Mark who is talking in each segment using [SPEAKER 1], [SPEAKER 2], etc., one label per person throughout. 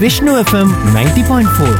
[SPEAKER 1] Vishnu FM ninety point four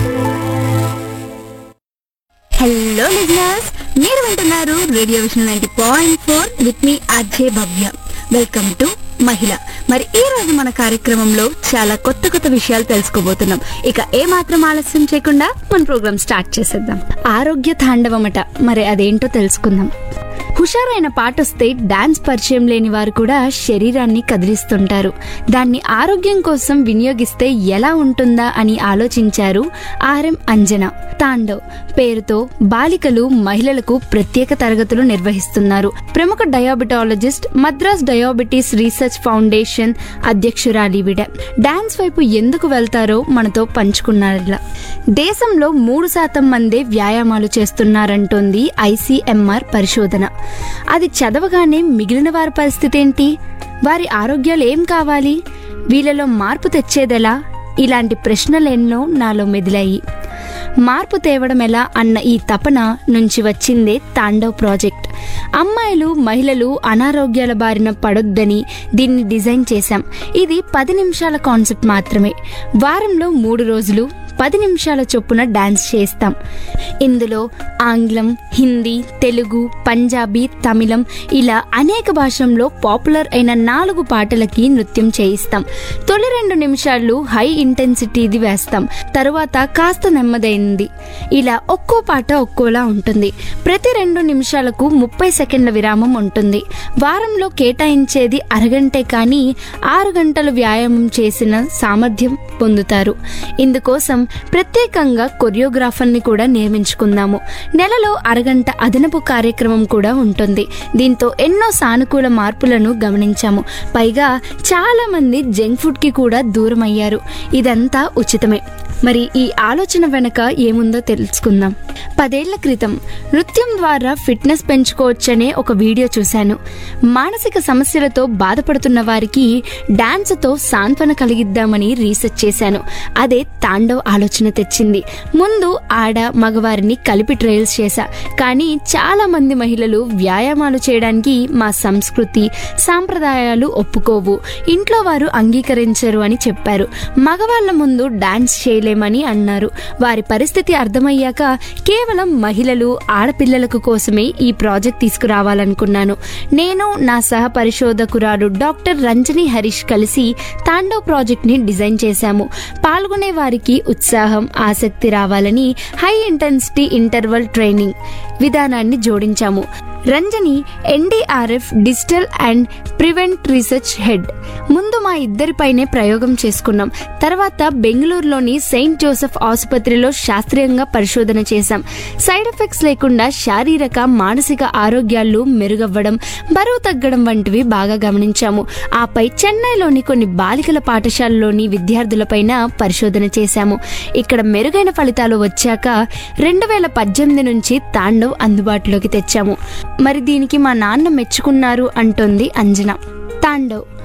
[SPEAKER 2] hello listeners మీరు వింటున్నారు radio vision ninety point four with మీ Ajay Bhavya welcome to మహిళ మరి ఈ రోజు మన కార్యక్రమంలో చాలా కొత్త కొత్త విషయాలు తెలుసుకోబోతున్నాం ఇక ఏ మాత్రం ఆలస్యం చేయకుండా మన ప్రోగ్రామ్ స్టార్ట్ చేసేద్దాం ఆరోగ్య తాండవమట మరి అదేంటో తెలుసుకుందాం హుషారైన పాట వస్తే డాన్స్ పరిచయం లేని వారు కూడా శరీరాన్ని కదిలిస్తుంటారు దాన్ని ఆరోగ్యం కోసం వినియోగిస్తే ఎలా ఉంటుందా అని ఆలోచించారు ఆర్ఎం అంజన తాండవ్ పేరుతో బాలికలు మహిళలకు ప్రత్యేక తరగతులు నిర్వహిస్తున్నారు ప్రముఖ diabetologist Madras diabetes research foundation అధ్యక్షురాలివిడ డాన్స్ వైపు ఎందుకు వెళ్తారో మనతో పంచుకున్నారలా దేశంలో మూడు శాతం మందే వ్యాయామాలు చేస్తున్నారంటోంది ఐసీఎంఆర్ పరిశోధన అది చదవగానే మిగిలిన వారి పరిస్థితి ఏంటి వారి ఆరోగ్యాలు ఏం కావాలి వీళ్ళలో మార్పు తెచ్చేదెలా ఇలాంటి ప్రశ్నలెన్నో నాలో మెదిలాయి మార్పు తేవడం ఎలా అన్న ఈ తపన నుంచి వచ్చిందే తాండవ్ ప్రాజెక్ట్ అమ్మాయిలు మహిళలు అనారోగ్యాల బారిన పడొద్దని దీన్ని డిజైన్ చేశాం ఇది పది నిమిషాల కాన్సెప్ట్ మాత్రమే వారంలో మూడు రోజులు పది నిమిషాల చొప్పున డాన్స్ చేస్తాం ఇందులో ఆంగ్లం హిందీ తెలుగు పంజాబీ తమిళం ఇలా అనేక భాషల్లో పాపులర్ అయిన నాలుగు పాటలకి నృత్యం చేయిస్తాం తొలి రెండు నిమిషాలు హై ఇంటెన్సిటీది వేస్తాం తరువాత కాస్త నెమ్మదైంది ఇలా ఒక్కో పాట ఒక్కోలా ఉంటుంది ప్రతి రెండు నిమిషాలకు ముప్పై సెకండ్ల విరామం ఉంటుంది వారంలో కేటాయించేది అరగంటే కానీ ఆరు గంటలు వ్యాయామం చేసిన సామర్థ్యం పొందుతారు ఇందుకోసం ప్రత్యేకంగా కొరియోగ్రాఫర్ని కూడా నియమించుకుందాము నెలలో అరగంట అదనపు కార్యక్రమం కూడా ఉంటుంది దీంతో ఎన్నో సానుకూల మార్పులను గమనించాము పైగా చాలా మంది జంక్ ఫుడ్ కి కూడా దూరం అయ్యారు ఇదంతా ఉచితమే మరి ఈ ఆలోచన వెనక ఏముందో తెలుసుకుందాం పదేళ్ల క్రితం నృత్యం ద్వారా ఫిట్నెస్ పెంచుకోవచ్చనే ఒక వీడియో చూశాను మానసిక సమస్యలతో బాధపడుతున్న వారికి డాన్స్తో సాంత్వన కలిగిద్దామని రీసెర్చ్ చేశాను అదే తాండవ్ ఆలోచన తెచ్చింది ముందు ఆడ మగవారిని కలిపి ట్రయల్స్ చేశా కానీ చాలా మంది మహిళలు వ్యాయామాలు చేయడానికి మా సంస్కృతి సాంప్రదాయాలు ఒప్పుకోవు ఇంట్లో వారు అంగీకరించరు అని చెప్పారు మగవాళ్ళ ముందు డాన్స్ చేయలేమని అన్నారు వారి పరిస్థితి అర్థమయ్యాక కేవలం మహిళలు ఆడపిల్లలకు కోసమే ఈ ప్రాజెక్ట్ తీసుకురావాలనుకున్నాను నేను నా సహ పరిశోధకురాలు డాక్టర్ రంజని హరీష్ కలిసి తాండవ్ ప్రాజెక్ట్ ని డిజైన్ చేశాము పాల్గొనే వారికి ఉత్సాహం ఆసక్తి రావాలని హై ఇంటెన్సిటీ ఇంటర్వల్ ట్రైనింగ్ విధానాన్ని జోడించాము Ranjani NDRF digital and prevent research head ముందు మా ఇద్దరిపైనే ప్రయోగం చేసుకున్నాం తర్వాత బెంగళూరులోని సెయింట్ జోసెఫ్ ఆసుపత్రిలో శాస్త్రీయంగా పరిశోధన చేశాం సైడ్ ఎఫెక్ట్స్ లేకుండా శారీరక మానసిక ఆరోగ్యాలు మెరుగవ్వడం బరువు తగ్గడం వంటివి బాగా గమనించాము ఆపై చెన్నైలోని కొన్ని బాలికల పాఠశాలలోని విద్యార్థులపైన పరిశోధన చేశాము ఇక్కడ మెరుగైన ఫలితాలు వచ్చాక రెండు వేల పద్దెనిమిది నుంచి తాండవ్ అందుబాటులోకి తెచ్చాము మరి దీనికి మా నాన్న మెచ్చుకున్నారు అంటోంది అంజన తాండవ్